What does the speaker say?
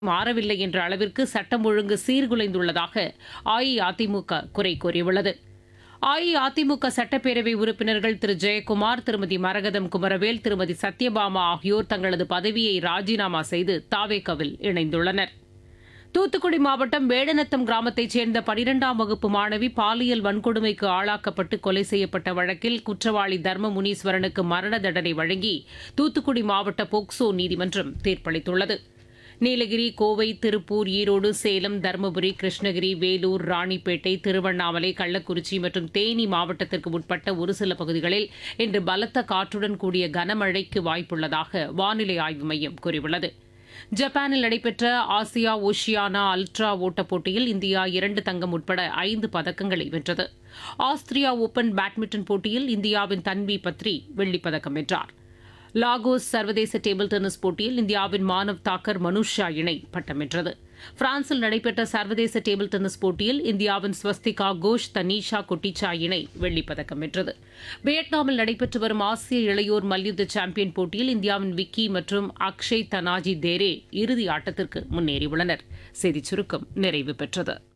மாறவில்லை என்ற அளவிற்கு சட்டம் ஒழுங்கு சீர்குலைந்துள்ளதாக அஇஅதிமுக குறை கூறியுள்ளது அஇஅதிமுக சட்டப்பேரவை உறுப்பினர்கள் திரு ஜெயக்குமார் திருமதி மரகதம் குமரவேல் திருமதி சத்யபாமா ஆகியோர் தங்களது பதவியை ராஜினாமா செய்து தாவேக்கவில் இணைந்துள்ளனர் தூத்துக்குடி மாவட்டம் வேடநத்தம் கிராமத்தைச் சேர்ந்த பனிரெண்டாம் வகுப்பு மாணவி பாலியல் வன்கொடுமைக்கு ஆளாக்கப்பட்டு கொலை செய்யப்பட்ட வழக்கில் குற்றவாளி தர்ம முனீஸ்வரனுக்கு மரண தண்டனை வழங்கி தூத்துக்குடி மாவட்ட போக்சோ நீதிமன்றம் தீர்ப்பளித்துள்ளது நீலகிரி கோவை திருப்பூர் ஈரோடு சேலம் தருமபுரி கிருஷ்ணகிரி வேலூர் ராணிப்பேட்டை திருவண்ணாமலை கள்ளக்குறிச்சி மற்றும் தேனி மாவட்டத்திற்கு உட்பட்ட ஒரு சில பகுதிகளில் இன்று பலத்த காற்றுடன் கூடிய கனமழைக்கு வாய்ப்புள்ளதாக வானிலை ஆய்வு மையம் கூறியுள்ளது ஜப்பானில் நடைபெற்ற ஆசியா ஓஷியானா அல்ட்ரா ஓட்டப் போட்டியில் இந்தியா இரண்டு தங்கம் உட்பட ஐந்து பதக்கங்களை வென்றது ஆஸ்திரியா ஓபன் பேட்மிண்டன் போட்டியில் இந்தியாவின் தன்வி பத்ரி வெள்ளிப்பதக்கம் வென்றார் லாகோஸ் சர்வதேச டேபிள் டென்னிஸ் போட்டியில் இந்தியாவின் மானவ் தாக்கர் மனுஷா இணை பட்டம் வென்றது பிரான்சில் நடைபெற்ற சர்வதேச டேபிள் டென்னிஸ் போட்டியில் இந்தியாவின் ஸ்வஸ்திகா கோஷ் தனீஷா கொட்டிச்சா இணை வெள்ளிப்பதக்கம் வென்றது வியட்நாமில் நடைபெற்று வரும் ஆசிய இளையோர் மல்யுத்த சாம்பியன் போட்டியில் இந்தியாவின் விக்கி மற்றும் அக்ஷய் தனாஜி தேரே இறுதி ஆட்டத்திற்கு முன்னேறியுள்ளனர் செய்திச் சுருக்கம் நிறைவு பெற்றது